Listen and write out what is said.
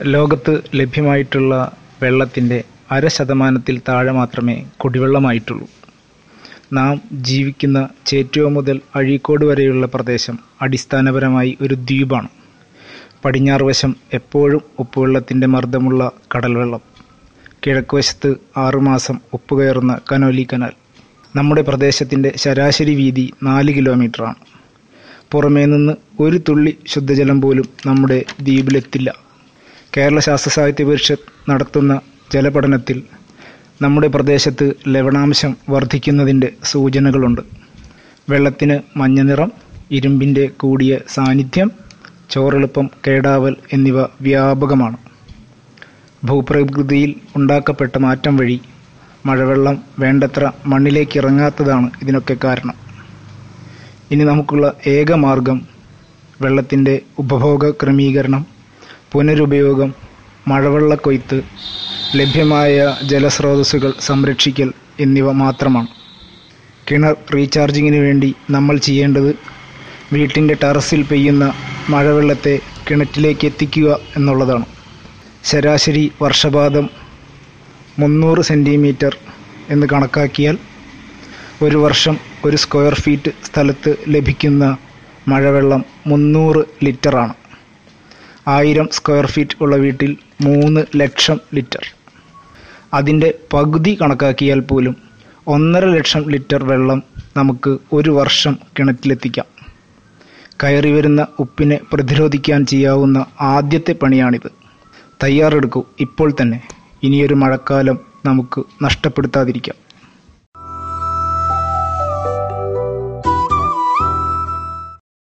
ലോകത്ത് ലഭ്യമായിട്ടുള്ള വെള്ളത്തിൻ്റെ അര ശതമാനത്തിൽ താഴെ മാത്രമേ കുടിവെള്ളമായിട്ടുള്ളൂ നാം ജീവിക്കുന്ന ചേറ്റുവ മുതൽ അഴീക്കോട് വരെയുള്ള പ്രദേശം അടിസ്ഥാനപരമായി ഒരു ദ്വീപാണ് പടിഞ്ഞാറ് വശം എപ്പോഴും ഉപ്പുവെള്ളത്തിൻ്റെ മർദ്ദമുള്ള കടൽവെള്ളം കിഴക്കുവശത്ത് ആറുമാസം ഉപ്പ് കയറുന്ന കനോലി കനാൽ നമ്മുടെ പ്രദേശത്തിൻ്റെ ശരാശരി വീതി നാല് കിലോമീറ്ററാണ് പുറമേ നിന്ന് ഒരു തുള്ളി ശുദ്ധജലം പോലും നമ്മുടെ ദ്വീപിലെത്തില്ല കേരള ശാസ്ത്ര സാഹിത്യ പരിഷത്ത് നടത്തുന്ന ജലപഠനത്തിൽ നമ്മുടെ പ്രദേശത്ത് ലവണാംശം വർദ്ധിക്കുന്നതിൻ്റെ സൂചനകളുണ്ട് വെള്ളത്തിന് മഞ്ഞനിറം ഇരുമ്പിൻ്റെ കൂടിയ സാന്നിധ്യം ചോറെളുപ്പം കേടാവൽ എന്നിവ വ്യാപകമാണ് ഭൂപ്രകൃതിയിൽ ഉണ്ടാക്കപ്പെട്ട മാറ്റം വഴി മഴവെള്ളം വേണ്ടത്ര മണ്ണിലേക്ക് ഇറങ്ങാത്തതാണ് ഇതിനൊക്കെ കാരണം ഇനി നമുക്കുള്ള ഏക മാർഗം വെള്ളത്തിൻ്റെ ഉപഭോഗ ക്രമീകരണം പുനരുപയോഗം മഴവെള്ള കൊയ്ത്ത് ലഭ്യമായ ജലസ്രോതസ്സുകൾ സംരക്ഷിക്കൽ എന്നിവ മാത്രമാണ് കിണർ റീചാർജിങ്ങിന് വേണ്ടി നമ്മൾ ചെയ്യേണ്ടത് വീട്ടിൻ്റെ ടെറസിൽ പെയ്യുന്ന മഴവെള്ളത്തെ കിണറ്റിലേക്ക് എത്തിക്കുക എന്നുള്ളതാണ് ശരാശരി വർഷപാതം മുന്നൂറ് സെൻറ്റിമീറ്റർ എന്ന് കണക്കാക്കിയാൽ ഒരു വർഷം ഒരു സ്ക്വയർ ഫീറ്റ് സ്ഥലത്ത് ലഭിക്കുന്ന മഴവെള്ളം മുന്നൂറ് ലിറ്ററാണ് ആയിരം സ്ക്വയർ ഫീറ്റ് ഉള്ള വീട്ടിൽ മൂന്ന് ലക്ഷം ലിറ്റർ അതിൻ്റെ പകുതി കണക്കാക്കിയാൽ പോലും ഒന്നര ലക്ഷം ലിറ്റർ വെള്ളം നമുക്ക് ഒരു വർഷം കിണറ്റിലെത്തിക്കാം കയറി വരുന്ന ഉപ്പിനെ പ്രതിരോധിക്കാൻ ചെയ്യാവുന്ന ആദ്യത്തെ പണിയാണിത് തയ്യാറെടുക്കൂ ഇപ്പോൾ തന്നെ ഇനിയൊരു മഴക്കാലം നമുക്ക് നഷ്ടപ്പെടുത്താതിരിക്കാം